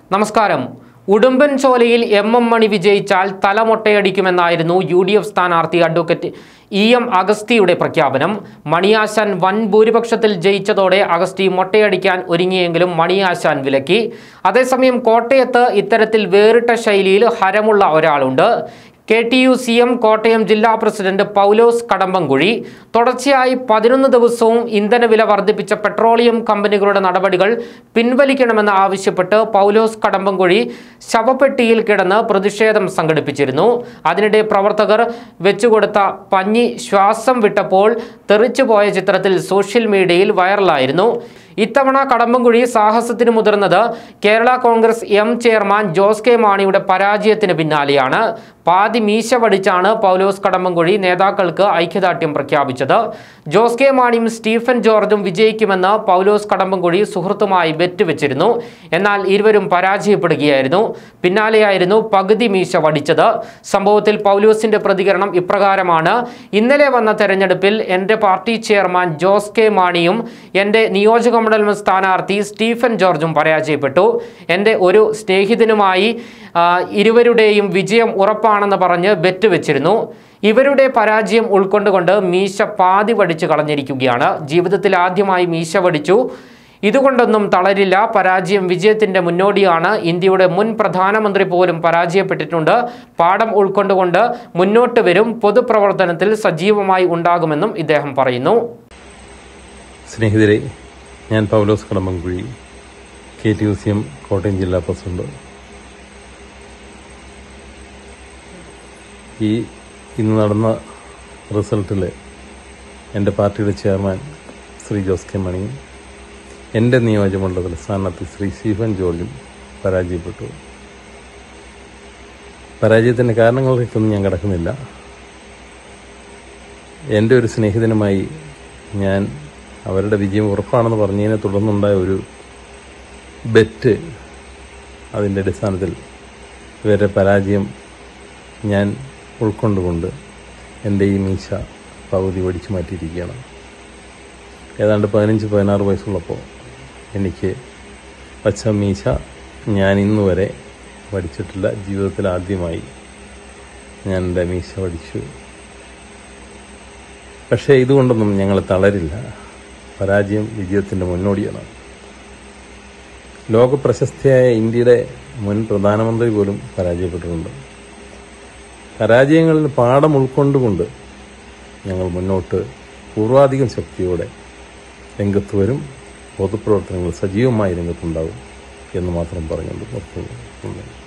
നമസ്കാരം ഉടുമ്പൻചോലയിൽ M M Mani വിജയിച്ചാൽ തലമൊട്ടയടിക്കുമെന്നായിരുന്നു യു ഡി എഫ് സ്ഥാനാർത്ഥി അഡ്വക്കേറ്റ് ഇ എം അഗസ്തിയുടെ പ്രഖ്യാപനം മണിയാശാൻ വൻ ഭൂരിപക്ഷത്തിൽ ജയിച്ചതോടെ അഗസ്തി മൊട്ടയടിക്കാൻ ഒരുങ്ങിയെങ്കിലും മണിയാശാൻ വിലക്കി അതേസമയം കോട്ടയത്ത് ഇത്തരത്തിൽ വേറിട്ട ശൈലിയിൽ ഹരമുള്ള ഒരാളുണ്ട് K T U C M Kottayam ജില്ലാ പ്രസിഡന്റ് പൗലോസ് കടമ്പൻകുഴി തുടർച്ചയായി പതിനൊന്ന് ദിവസവും ഇന്ധനവില വർദ്ധിപ്പിച്ച പെട്രോളിയം കമ്പനികളുടെ നടപടികൾ പിൻവലിക്കണമെന്ന് ആവശ്യപ്പെട്ട് പൗലോസ് കടമ്പൻകുഴി ശവപ്പെട്ടിയിൽ കിടന്ന് പ്രതിഷേധം സംഘടിപ്പിച്ചിരുന്നു അതിനിടെ പ്രവർത്തകർ വെച്ചുകൊടുത്ത പഞ്ഞി ശ്വാസം വിട്ടപ്പോൾ തെറിച്ചുപോയ ചിത്രത്തിൽ സോഷ്യൽ മീഡിയയിൽ വൈറലായിരുന്നു ഇത്തവണ കടമ്പൻകുഴി സാഹസത്തിന് മുതിർന്നത് Kerala Congress M chairman Jose K മാണിയുടെ പരാജയത്തിന് പിന്നാലെയാണ് പാതി മീശ വടിച്ചാണ് പൗലോസ് കടമ്പൻകുഴി നേതാക്കൾക്ക് ഐക്യദാർഢ്യം പ്രഖ്യാപിച്ചത് ജോസ് കെ മാണിയും സ്റ്റീഫൻ ജോർജും വിജയിക്കുമെന്ന് പൗലോസ് കടമ്പൻകുഴി സുഹൃത്തുമായി ബെറ്റ് വെച്ചിരുന്നു എന്നാൽ ഇരുവരും പരാജയപ്പെടുകയായിരുന്നു പിന്നാലെയായിരുന്നു പകുതി മീശ വടിച്ചത് സംഭവത്തിൽ പൗലോസിന്റെ പ്രതികരണം ഇപ്രകാരമാണ് ഇന്നലെ വന്ന തെരഞ്ഞെടുപ്പിൽ എൻ്റെ പാർട്ടി ചെയർമാൻ ജോസ് കെ മാണിയും എൻ്റെ നിയോജക മണ്ഡലം സ്ഥാനാർത്ഥി സ്റ്റീഫൻ ജോർജും പരാജയപ്പെട്ടു എൻ്റെ ഒരു സ്നേഹിതനുമായി ആ, ഇരുവരുടെയും വിജയം ഉറപ്പാണെന്ന് പറഞ്ഞ് ബെറ്റ് വെച്ചിരുന്നു ഇവരുടെ പരാജയം ഉൾക്കൊണ്ടുകൊണ്ട് മീശ പാതി വടിച്ച് കളഞ്ഞിരിക്കുകയാണ് ജീവിതത്തിൽ ആദ്യമായി മീശ വടിച്ചു ഇതുകൊണ്ടൊന്നും തളരില്ല പരാജയം വിജയത്തിന്റെ മുന്നോടിയാണ് ഇന്ത്യയുടെ മുൻ പ്രധാനമന്ത്രി പോലും പരാജയപ്പെട്ടിട്ടുണ്ട് പാഠം ഉൾക്കൊണ്ടുകൊണ്ട് മുന്നോട്ട് വരും പൊതുപ്രവർത്തനത്തിൽ സജീവമായി ഉണ്ടാകുമെന്നും ഇദ്ദേഹം പറയുന്നു സ്നേഹിതരെ ഞാൻ Paulose Kadambankuzhi K T U C M Kottayam ജില്ലാ പ്രസിഡന്റ് ഈ ഇന്ന് നടന്ന റിസൾട്ടിൽ എൻ്റെ പാർട്ടിയുടെ ചെയർമാൻ ശ്രീ ജോസ് കെ മണിയും എൻ്റെ നിയോജകമണ്ഡലത്തിൽ സ്ഥാനാർത്ഥി ശ്രീ സ്റ്റീഫൻ ജോർജും പരാജയപ്പെട്ടു പരാജയത്തിൻ്റെ കാരണങ്ങളിലേക്കൊന്നും ഞാൻ കിടക്കുന്നില്ല എൻ്റെ ഒരു സ്നേഹിതനുമായി ഞാൻ അവരുടെ വിജയം ഉറപ്പാണെന്ന് പറഞ്ഞതിനെ തുടർന്നുണ്ടായ ഒരു ബെറ്റ് അതിൻ്റെ അടിസ്ഥാനത്തിൽ ഇവരുടെ പരാജയം ഞാൻ ഉൾക്കൊണ്ടുകൊണ്ട് എൻ്റെ ഈ മീശ പകുതി വടിച്ചു മാറ്റിയിരിക്കുകയാണ് ഏതാണ്ട് പതിനഞ്ച് പതിനാറ് വയസ്സുള്ളപ്പോൾ എനിക്ക് പച്ച മീശ ഞാൻ ഇന്ന് വരെ വടിച്ചിട്ടില്ല ജീവിതത്തിൽ ആദ്യമായി ഞാൻ എൻ്റെ മീശ വടിച്ചു പക്ഷേ ഇതുകൊണ്ടൊന്നും ഞങ്ങൾ തളരില്ല പരാജയം വിജയത്തിൻ്റെ മുന്നോടിയാണ് ലോക പ്രശസ്തിയായ ഇന്ത്യയുടെ മുൻ പ്രധാനമന്ത്രി പോലും പരാജയപ്പെട്ടിട്ടുണ്ട് പരാജയങ്ങളിൽ പാഠം ഉൾക്കൊണ്ടുകൊണ്ട് ഞങ്ങൾ മുന്നോട്ട് പൂർവാധികം ശക്തിയോടെ രംഗത്ത് വരും പൊതുപ്രവർത്തനങ്ങൾ സജീവമായി രംഗത്തുണ്ടാവും എന്ന് മാത്രം പറഞ്ഞുകൊണ്ട് നിർത്തുന്നു നന്ദി